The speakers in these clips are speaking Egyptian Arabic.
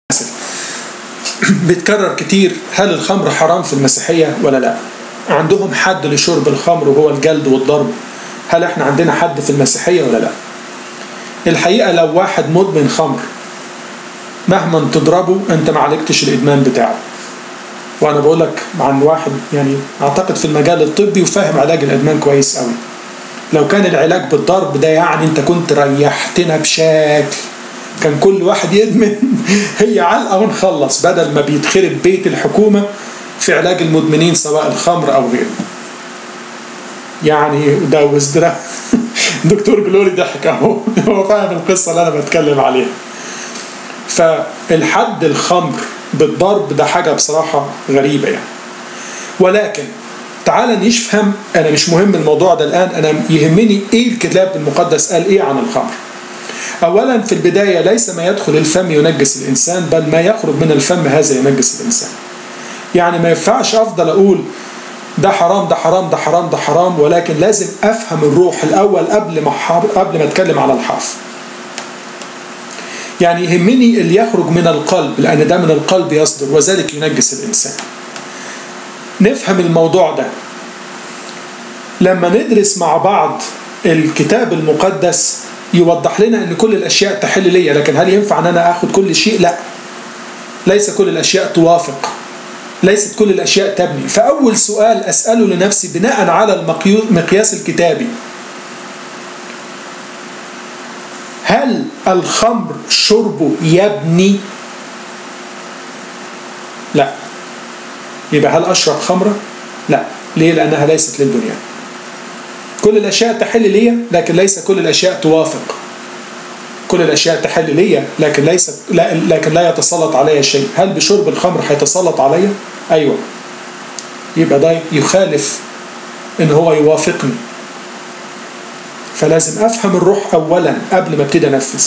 بيتكرر كتير هل الخمر حرام في المسيحية ولا لا عندهم حد لشرب الخمر وهو الجلد والضرب هل احنا عندنا حد في المسيحية ولا لا الحقيقة لو واحد مدمن خمر مهما تضربه انت ما عالجتش الادمان بتاعه وانا بقول لك عن واحد يعني اعتقد في المجال الطبي وفاهم علاج الادمان كويس قوي لو كان العلاج بالضرب ده يعني انت كنت ريحتنا بشكل كان كل واحد يدمن هي علقه ونخلص بدل ما بيتخرب بيت الحكومه في علاج المدمنين سواء الخمر او غيره يعني ده وزدرا دكتور جلوري ضحك اهو هو فاهم القصه اللي انا بتكلم عليها فالحد الخمر بالضرب ده حاجه بصراحه غريبه يعني ولكن تعال نفهم انا مش مهم الموضوع ده الان انا يهمني ايه الكتاب المقدس قال ايه عن الخمر اولا في البدايه ليس ما يدخل الفم ينجس الانسان بل ما يخرج من الفم هذا ينجس الانسان يعني ما ينفعش افضل اقول ده حرام ده حرام ده حرام ده حرام ولكن لازم افهم الروح الاول قبل ما قبل ما اتكلم على الحرف يعني يهمني اللي يخرج من القلب لان ده من القلب يصدر وذلك ينجس الانسان نفهم الموضوع ده لما ندرس مع بعض الكتاب المقدس يوضح لنا ان كل الاشياء تحل ليا لكن هل ينفع ان انا اخد كل شيء لا ليس كل الاشياء توافق ليست كل الاشياء تبني فاول سؤال اساله لنفسي بناء على المقياس الكتابي هل الخمر شربه يبني لا يبقى هل اشرب خمره لا ليه لانها ليست للبنيان كل الاشياء تحل ليا لكن ليس كل الاشياء توافق كل الاشياء تحل ليا لكن ليس لا لكن لا يتسلط علي شيء هل بشرب الخمر هيتسلط عليا ايوه يبقى ده يخالف ان هو يوافقني فلازم افهم الروح اولا قبل ما ابتدي انفذ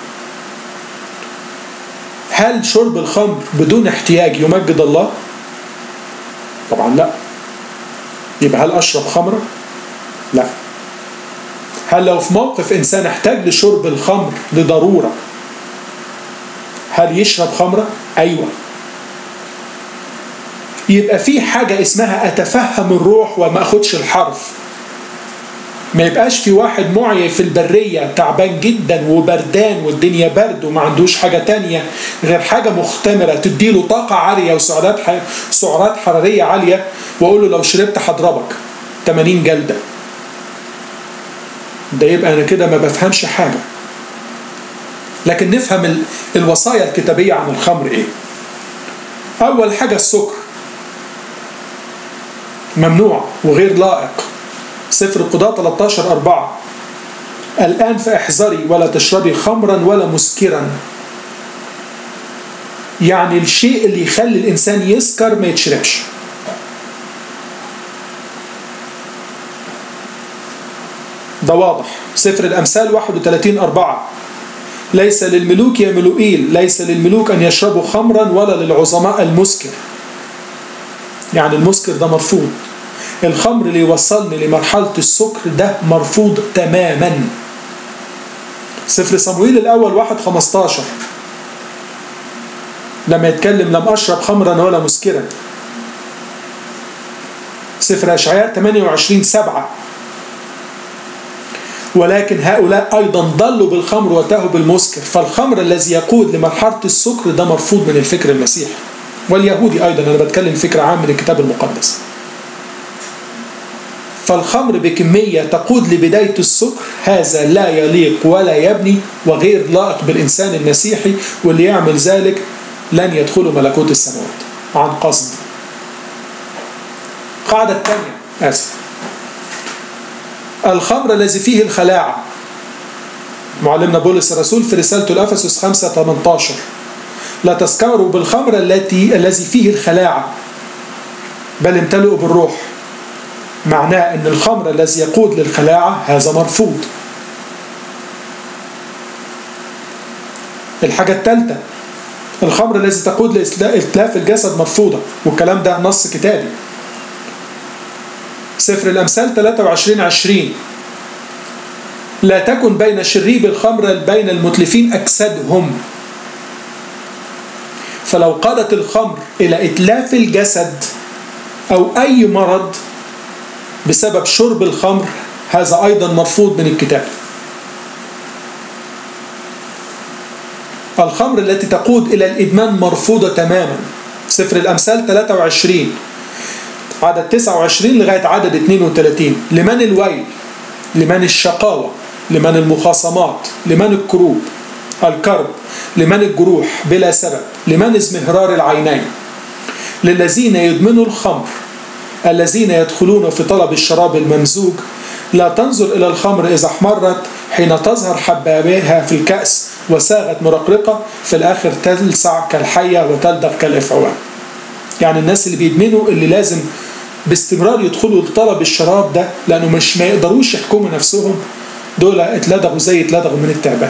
هل شرب الخمر بدون احتياج يمجد الله طبعا لا يبقى هل اشرب خمره لا هل لو في موقف انسان احتاج لشرب الخمر لضروره هل يشرب خمره ايوه يبقى في حاجه اسمها اتفهم الروح وما اخدش الحرف ما يبقاش في واحد معي في البرية تعبان جدا وبردان والدنيا برد وما عندوش حاجة تانية غير حاجة مختمرة تديله طاقة عالية وسعرات سعرات حرارية عالية وأقول له لو شربت هضربك 80 جلدة ده يبقى أنا كده ما بفهمش حاجة لكن نفهم ال... الوصايا الكتابية عن الخمر إيه أول حاجة السكر ممنوع وغير لائق سفر القضاء 13 4 الآن فاحذري ولا تشربي خمرا ولا مسكرا يعني الشيء اللي يخلي الإنسان يسكر ما يتشربش ده واضح سفر الأمثال 31 4 ليس للملوك يا ملوئيل ليس للملوك أن يشربوا خمرا ولا للعظماء المسكر يعني المسكر ده مرفوض الخمر اللي يوصلني لمرحلة السكر ده مرفوض تماما سفر صمويل الأول واحد خمستاشر لما يتكلم لم أشرب خمرا ولا مسكرا سفر أشعياء 28 سبعة ولكن هؤلاء أيضا ضلوا بالخمر وتاهوا بالمسكر فالخمر الذي يقود لمرحلة السكر ده مرفوض من الفكر المسيحي واليهودي أيضا أنا بتكلم فكرة عام من الكتاب المقدس فالخمر بكمية تقود لبداية السكر هذا لا يليق ولا يبني وغير لائق بالإنسان المسيحي واللي يعمل ذلك لن يدخل ملكوت السماوات عن قصد القاعدة الثانية آسف الخمر الذي فيه الخلاعة معلمنا بولس الرسول في رسالته الأفسس 5 18 لا تسكروا بالخمر التي الذي فيه الخلاعة بل امتلئوا بالروح معناه ان الخمر الذي يقود للخلاعة هذا مرفوض الحاجة الثالثة الخمر الذي تقود لإتلاف الجسد مرفوضة والكلام ده نص كتابي سفر الأمثال 23 20 لا تكن بين شريب الخمر بين المتلفين أجسادهم فلو قادت الخمر إلى إتلاف الجسد أو أي مرض بسبب شرب الخمر هذا أيضا مرفوض من الكتاب الخمر التي تقود إلى الإدمان مرفوضة تماما سفر الأمثال 23 عدد 29 لغاية عدد 32 لمن الويل لمن الشقاوة لمن المخاصمات لمن الكروب الكرب لمن الجروح بلا سبب لمن ازمهرار العينين للذين يدمنوا الخمر الذين يدخلون في طلب الشراب الممزوج لا تنظر إلى الخمر إذا احمرت حين تظهر حبابها في الكأس وساغت مرقرقة في الآخر تلسع كالحية وتلدغ كالإفعوان يعني الناس اللي بيدمنوا اللي لازم باستمرار يدخلوا لطلب الشراب ده لأنه مش ما يقدروش يحكموا نفسهم دول اتلدغوا زي اتلدغوا من التعبان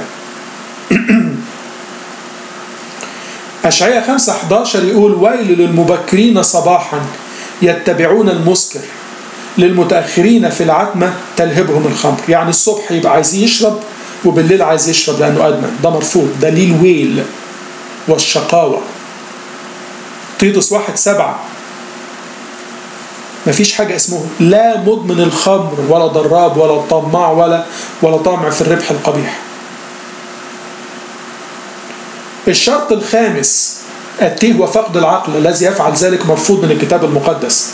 أشعية 5 11 يقول ويل للمبكرين صباحا يتبعون المسكر للمتأخرين في العتمة تلهبهم الخمر يعني الصبح يبقى عايز يشرب وبالليل عايز يشرب لأنه أدمن ده مرفوض دليل ويل والشقاوة تيتوس واحد سبعة مفيش حاجة اسمه لا مدمن الخمر ولا ضراب ولا طماع ولا ولا طامع في الربح القبيح الشرط الخامس التيه وفقد العقل الذي يفعل ذلك مرفوض من الكتاب المقدس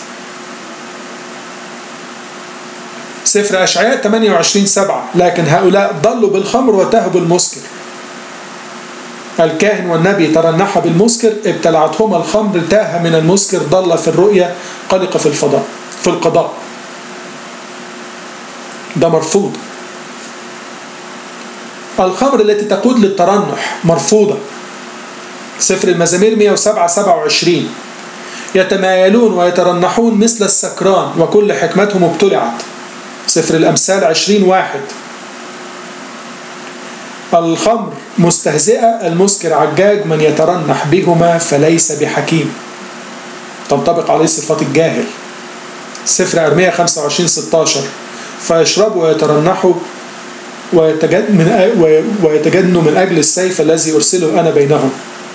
سفر أشعياء 28 سبعة لكن هؤلاء ضلوا بالخمر وتاهوا بالمسكر الكاهن والنبي ترنح بالمسكر ابتلعتهما الخمر تاه من المسكر ضل في الرؤية قلق في الفضاء في القضاء ده مرفوض الخمر التي تقود للترنح مرفوضة سفر المزامير 107 27 يتمايلون ويترنحون مثل السكران وكل حكمتهم ابتلعت سفر الأمثال 20 واحد الخمر مستهزئة المسكر عجاج من يترنح بهما فليس بحكيم تنطبق عليه صفات الجاهل سفر أرمية 25 16 فيشربوا ويترنحوا ويتجد من ويتجنوا من أجل السيف الذي أرسله أنا بينهم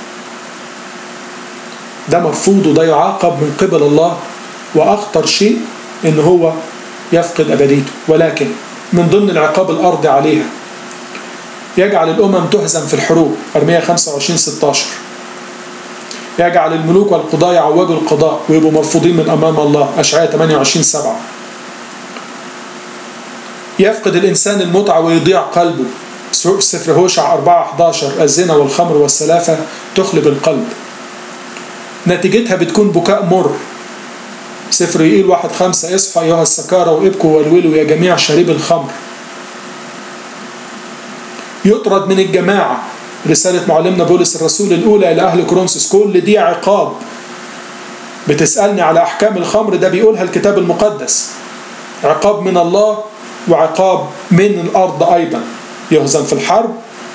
ده مرفوض وده يعاقب من قبل الله وأخطر شيء إن هو يفقد أبديته ولكن من ضمن العقاب الأرض عليها يجعل الأمم تهزم في الحروب أرمية 25 16 يجعل الملوك والقضاة يعوجوا القضاء ويبقوا مرفوضين من أمام الله أشعياء 28 7 يفقد الإنسان المتعة ويضيع قلبه سفر هوشع 4 11 الزنا والخمر والسلافة تخلب القلب نتيجتها بتكون بكاء مر سفر يقيل واحد خمسة اصحى أيها السكارى وابكوا والولوا يا جميع شريب الخمر يطرد من الجماعة رسالة معلمنا بولس الرسول الأولى إلى أهل كورنثوس كل دي عقاب بتسألني على أحكام الخمر ده بيقولها الكتاب المقدس عقاب من الله وعقاب من الأرض أيضا يهزم في الحرب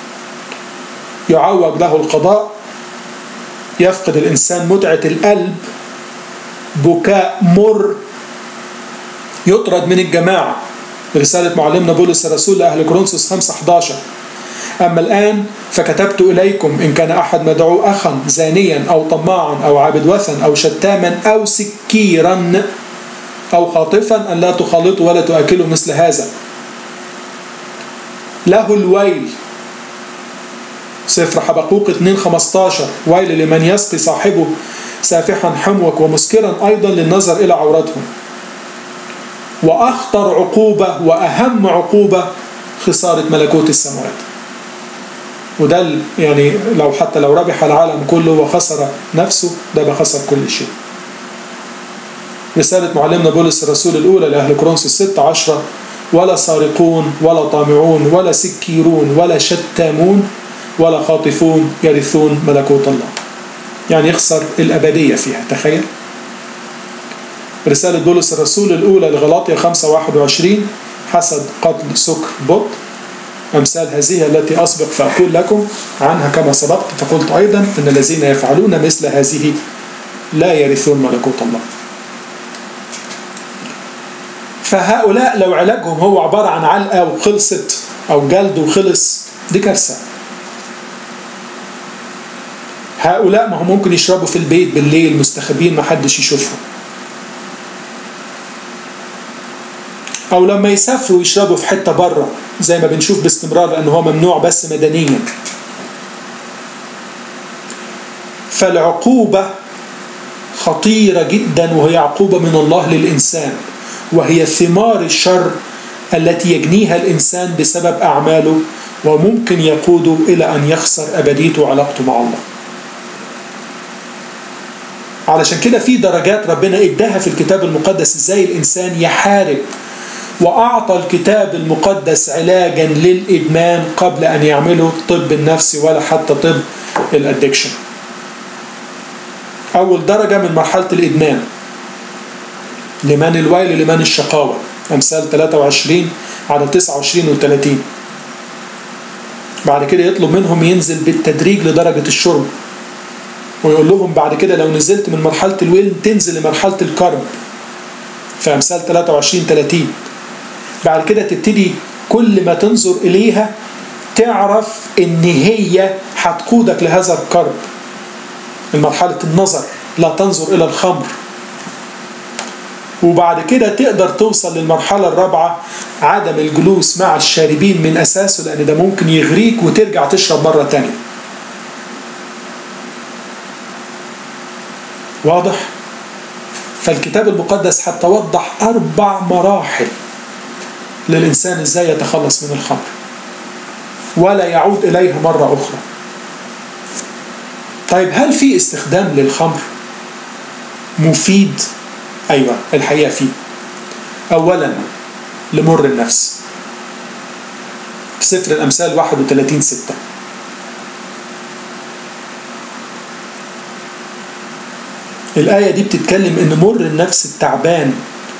يعوج له القضاء يفقد الإنسان متعة القلب بكاء مر يطرد من الجماعة رسالة معلمنا بولس الرسول لأهل كورنثوس 5 11 أما الآن فكتبت إليكم إن كان أحد مدعو أخا زانيا أو طماعا أو عابد وثن أو شتاما أو سكيرا أو خاطفا أن لا تخالطوا ولا تؤكلوا مثل هذا له الويل سفر حبقوق 2 15 ويل لمن يسقي صاحبه سافحا حموك ومسكرا أيضا للنظر إلى عورتهم وأخطر عقوبة وأهم عقوبة خسارة ملكوت السماوات وده يعني لو حتى لو ربح العالم كله وخسر نفسه ده بخسر كل شيء رسالة معلمنا بولس الرسول الأولى لأهل كورنثوس 6 10 ولا سارقون ولا طامعون ولا سكيرون ولا شتامون ولا خاطفون يرثون ملكوت الله يعني يخسر الأبدية فيها تخيل رسالة بولس الرسول الأولى لغلاطيا 5 21 حسد قتل سكر بط أمثال هذه التي أسبق فأقول لكم عنها كما سبقت فقلت أيضا أن الذين يفعلون مثل هذه لا يرثون ملكوت الله فهؤلاء لو علاجهم هو عبارة عن علقة وخلصت أو جلد وخلص دي كارثة هؤلاء ما هم ممكن يشربوا في البيت بالليل مستخبين ما حدش يشوفهم او لما يسافروا يشربوا في حته بره زي ما بنشوف باستمرار لان هو ممنوع بس مدنيا فالعقوبه خطيره جدا وهي عقوبه من الله للانسان وهي ثمار الشر التي يجنيها الانسان بسبب اعماله وممكن يقوده الى ان يخسر ابديته وعلاقته مع الله علشان كده في درجات ربنا اداها في الكتاب المقدس ازاي الانسان يحارب واعطى الكتاب المقدس علاجا للادمان قبل ان يعمله الطب النفسي ولا حتى طب الادكشن اول درجه من مرحله الادمان لمن الويل لمن الشقاوه امثال 23 على 29 و 30 بعد كده يطلب منهم ينزل بالتدريج لدرجه الشرب ويقول لهم بعد كده لو نزلت من مرحله الويل تنزل لمرحله الكرب في امثال 23 30 بعد كده تبتدي كل ما تنظر اليها تعرف ان هي هتقودك لهذا الكرب مرحله النظر لا تنظر الى الخمر وبعد كده تقدر توصل للمرحله الرابعه عدم الجلوس مع الشاربين من اساسه لان ده ممكن يغريك وترجع تشرب مره تانية واضح فالكتاب المقدس حتى وضح اربع مراحل للإنسان إزاي يتخلص من الخمر ولا يعود إليها مرة أخرى طيب هل في استخدام للخمر مفيد أيوة الحقيقة فيه أولا لمر النفس في سفر الأمثال 31 6 الآية دي بتتكلم إن مر النفس التعبان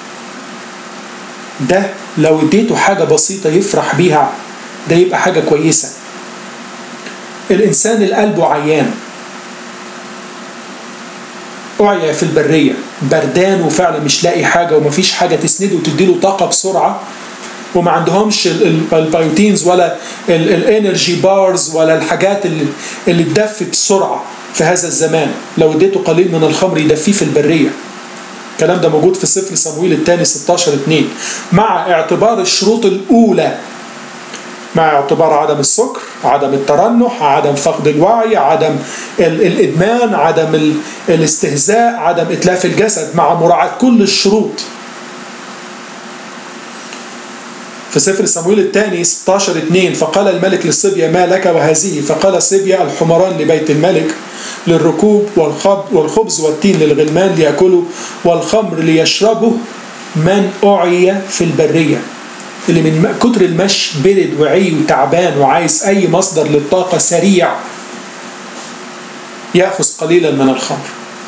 ده لو اديته حاجة بسيطة يفرح بيها ده يبقى حاجة كويسة الإنسان اللي قلبه عيان أعيا في البرية بردان وفعلا مش لاقي حاجة ومفيش حاجة تسنده وتديله طاقة بسرعة وما عندهمش البيوتينز ولا الانرجي بارز ولا الحاجات اللي, اللي تدفي بسرعة في هذا الزمان لو اديته قليل من الخمر يدفيه في البريه الكلام ده موجود في سفر صمويل الثاني 16 2 مع اعتبار الشروط الأولى مع اعتبار عدم السكر عدم الترنح عدم فقد الوعي عدم الإدمان عدم الاستهزاء عدم إتلاف الجسد مع مراعاة كل الشروط في سفر صمويل الثاني 16 2 فقال الملك للصبية ما لك وهذه فقال صبية الحمران لبيت الملك للركوب والخبز والتين للغلمان ليأكلوا والخمر ليشربه من أعي في البرية اللي من كتر المشي برد وعي وتعبان وعايز أي مصدر للطاقة سريع يأخذ قليلا من الخمر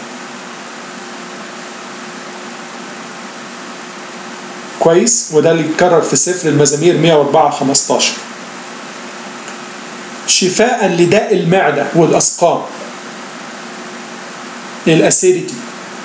كويس وده اللي اتكرر في سفر المزامير 104 15 شفاء لداء المعدة والأسقام الأسيديتي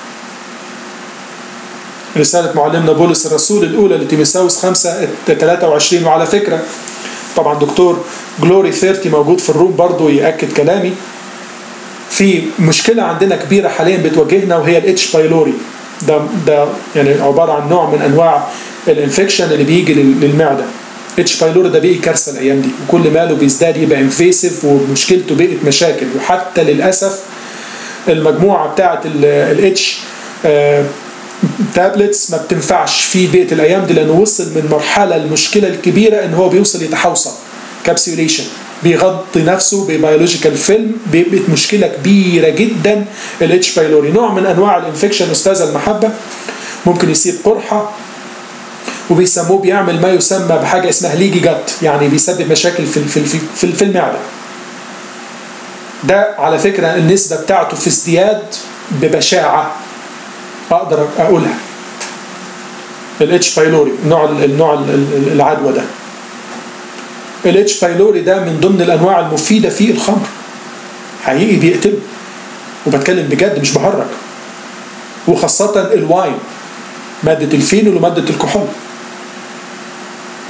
رسالة معلمنا بولس الرسول الأولى لتيموثاوس 5 23 وعلى فكرة طبعا دكتور جلوري 30 موجود في الروم برضه يأكد كلامي في مشكلة عندنا كبيرة حاليا بتواجهنا وهي الاتش بايلوري ده ده يعني عبارة عن نوع من أنواع الانفكشن اللي بيجي للمعدة اتش بايلوري ده بقي كارثة الأيام دي وكل ماله بيزداد يبقى انفيسيف ومشكلته بقت مشاكل وحتى للأسف المجموعة بتاعة الاتش تابلتس ما بتنفعش في بيئة الأيام دي لأنه وصل من مرحلة المشكلة الكبيرة إن هو بيوصل يتحوصل كابسيوليشن بيغطي نفسه ببيولوجيكال فيلم بقت مشكلة كبيرة جدا الاتش بايلوري نوع من أنواع الانفكشن أستاذ المحبة ممكن يصيب قرحة وبيسموه بيعمل ما يسمى بحاجة اسمها ليجي جت يعني بيسبب مشاكل في في في, في المعدة ده على فكرة النسبة بتاعته في ازدياد ببشاعة أقدر أقولها الاتش بايلوري النوع النوع العدوى ده الاتش بايلوري ده من ضمن الأنواع المفيدة في الخمر حقيقي بيقتله وبتكلم بجد مش بهرج وخاصة الواين مادة الفينول ومادة الكحول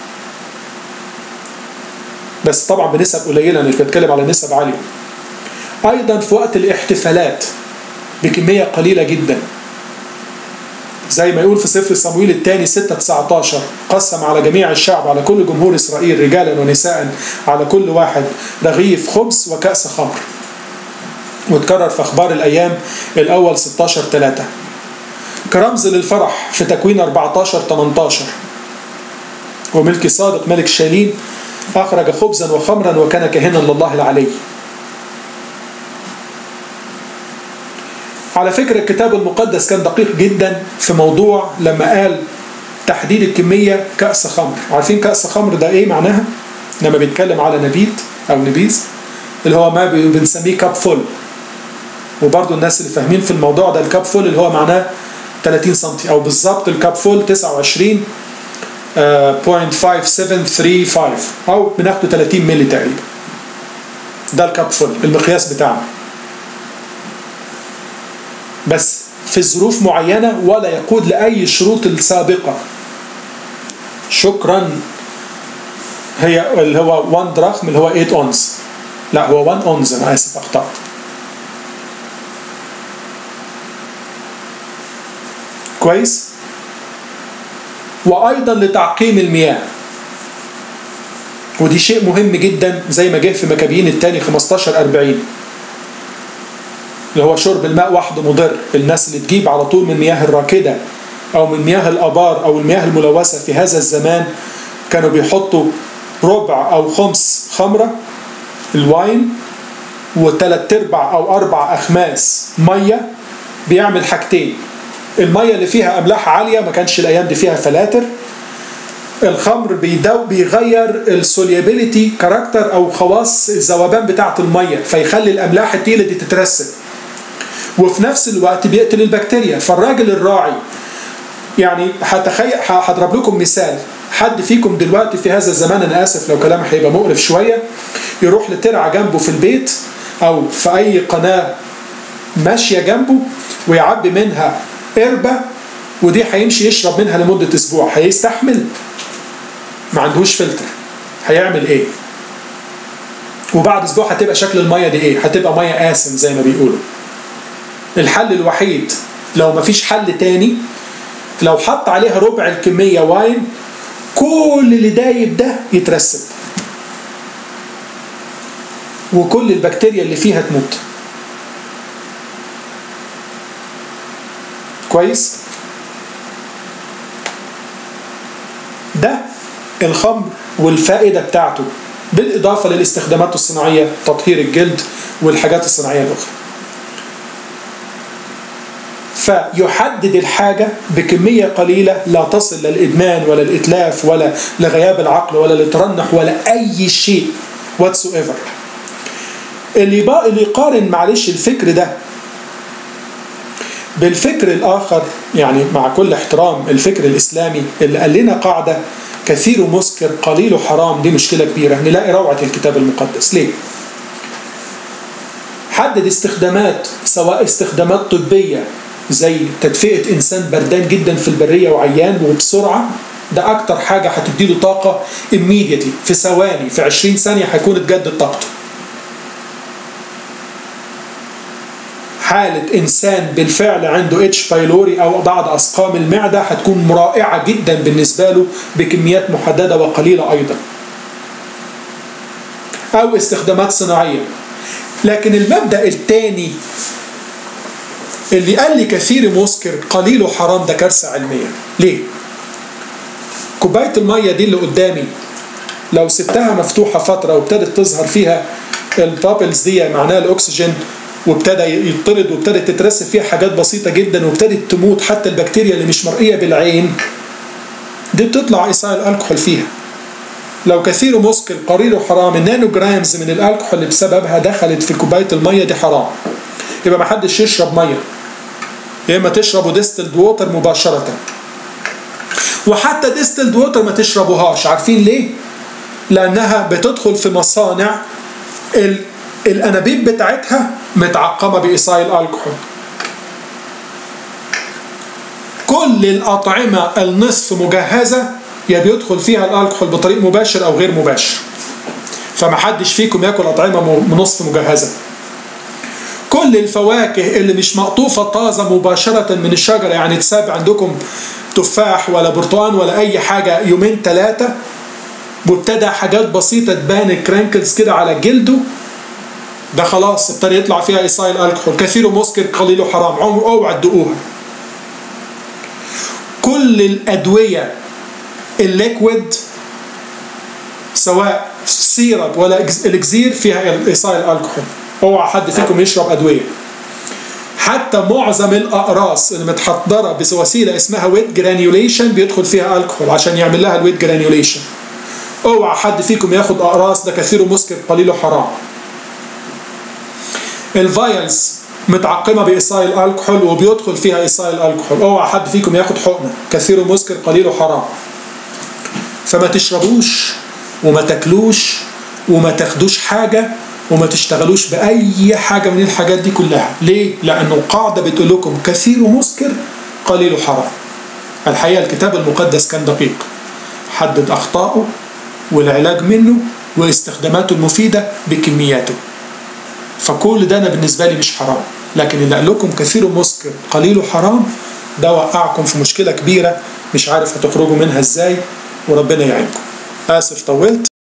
بس طبعا بنسب قليلة أنا مش بتكلم على نسب عالية أيضا في وقت الاحتفالات بكمية قليلة جدا زي ما يقول في سفر صمويل الثاني 6 19 قسم على جميع الشعب على كل جمهور إسرائيل رجالا ونساء على كل واحد رغيف خبز وكأس خمر وتكرر في أخبار الأيام الأول 16 3 كرمز للفرح في تكوين 14 18 وملكي صادق ملك شالين أخرج خبزا وخمرا وكان كاهنا لله العلي على فكرة الكتاب المقدس كان دقيق جدا في موضوع لما قال تحديد الكمية كأس خمر عارفين كأس خمر ده ايه معناها لما بيتكلم على نبيت او نبيذ اللي هو ما بنسميه كاب فول وبرضو الناس اللي فاهمين في الموضوع ده الكاب فول اللي هو معناه 30 سم او بالظبط الكاب فول 29 0.5735 او بناخده 30 مللي تقريبا ده الكاب فول المقياس بتاعنا بس في ظروف معينة ولا يقود لأي شروط السابقة شكرا هي اللي هو 1 دراخم اللي هو 8 اونز لا هو 1 اونز انا اسف اخطأت كويس وايضا لتعقيم المياه ودي شيء مهم جدا زي ما جه في مكابيين الثاني 15 40 اللي هو شرب الماء وحده مضر الناس اللي تجيب على طول من مياه الراكدة أو من مياه الآبار أو المياه الملوثة في هذا الزمان كانوا بيحطوا ربع أو خمس خمرة الواين وثلاث ارباع أو أربع أخماس مية بيعمل حاجتين المية اللي فيها أملاح عالية ما كانش الأيام دي فيها فلاتر الخمر بيدو بيغير السوليابيليتي كاركتر او خواص الذوبان بتاعه الميه فيخلي الاملاح التقيله دي تترسب وفي نفس الوقت بيقتل البكتيريا فالراجل الراعي يعني هتخيل هضرب لكم مثال حد فيكم دلوقتي في هذا الزمان انا اسف لو كلامي هيبقى مقرف شويه يروح لترعه جنبه في البيت او في اي قناه ماشيه جنبه ويعبي منها قربه ودي هيمشي يشرب منها لمده اسبوع هيستحمل ما عندهوش فلتر هيعمل ايه وبعد اسبوع هتبقى شكل الميه دي ايه هتبقى ميه آسن زي ما بيقولوا الحل الوحيد لو مفيش حل تاني لو حط عليها ربع الكمية واين كل اللي دايب ده يترسب وكل البكتيريا اللي فيها تموت كويس ده الخمر والفائدة بتاعته بالإضافة للاستخدامات الصناعية تطهير الجلد والحاجات الصناعية الأخرى فيحدد الحاجة بكمية قليلة لا تصل للإدمان ولا الإتلاف ولا لغياب العقل ولا للترنح ولا أي شيء whatsoever اللي بقى اللي يقارن معلش الفكر ده بالفكر الآخر يعني مع كل احترام الفكر الإسلامي اللي قال لنا قاعدة كثير مسكر قليل حرام دي مشكلة كبيرة نلاقي روعة الكتاب المقدس ليه؟ حدد استخدامات سواء استخدامات طبية زي تدفئة إنسان بردان جدا في البرية وعيان وبسرعة ده أكتر حاجة هتديله طاقة immediately في ثواني في 20 ثانية هيكون اتجدد طاقته حالة إنسان بالفعل عنده اتش بايلوري أو بعض أسقام المعدة هتكون رائعة جدا بالنسبة له بكميات محددة وقليلة أيضا أو استخدامات صناعية لكن المبدأ الثاني اللي قال لي كثير مسكر قليل حرام ده كارثة علمية ليه؟ كوباية المية دي اللي قدامي لو سبتها مفتوحة فترة وابتدت تظهر فيها البابلز دي معناها الأكسجين وابتدى يطرد وابتدت تترسب فيها حاجات بسيطة جدا وابتدت تموت حتى البكتيريا اللي مش مرئية بالعين دي بتطلع إيصال الألكحول فيها لو كثير مسكر قليل حرام النانو جرامز من الألكحول اللي بسببها دخلت في كوباية المية دي حرام يبقى ما حدش يشرب مية يا إما تشربوا ديستلد ووتر مباشرة وحتى ديستلد ووتر ما تشربوهاش عارفين ليه؟ لأنها بتدخل في مصانع ال الانابيب بتاعتها متعقمه بايصايل الكحول كل الاطعمه النصف مجهزه يا بيدخل فيها الالكحول بطريق مباشر او غير مباشر فما حدش فيكم ياكل اطعمه نصف مجهزه كل الفواكه اللي مش مقطوفة طازة مباشرة من الشجرة يعني تساب عندكم تفاح ولا برتقان ولا أي حاجة يومين ثلاثة وابتدى حاجات بسيطة تبان كرانكلز كده على جلده ده خلاص ابتدى يطلع فيها إيصايل الكحول كثير مسكر قليل حرام عمر اوعى تدقوها كل الأدوية الليكويد سواء سيرب ولا الكزير فيها إيصايل الكحول اوعى حد فيكم يشرب أدوية حتى معظم الأقراص اللي متحضرة بوسيلة اسمها ويت جرانيوليشن بيدخل فيها الكحول عشان يعمل لها الويت جرانيوليشن اوعى حد فيكم ياخد أقراص ده كثير مسكر قليل حرام الفايلز متعقمة بإيصايل الكحول وبيدخل فيها إيصايل الكحول اوعى حد فيكم ياخد حقنة كثير مسكر قليل حرام فما تشربوش وما تاكلوش وما تاخدوش حاجة وما تشتغلوش بأي حاجة من الحاجات دي كلها ليه؟ لأنه القاعدة بتقول لكم كثير مسكر قليل حرام الحقيقة الكتاب المقدس كان دقيق حدد أخطائه والعلاج منه واستخداماته المفيدة بكمياته فكل ده أنا بالنسبة لي مش حرام لكن اللي قال لكم كثير مسكر قليل حرام ده وقعكم في مشكلة كبيرة مش عارف هتخرجوا منها ازاي وربنا يعينكم آسف طولت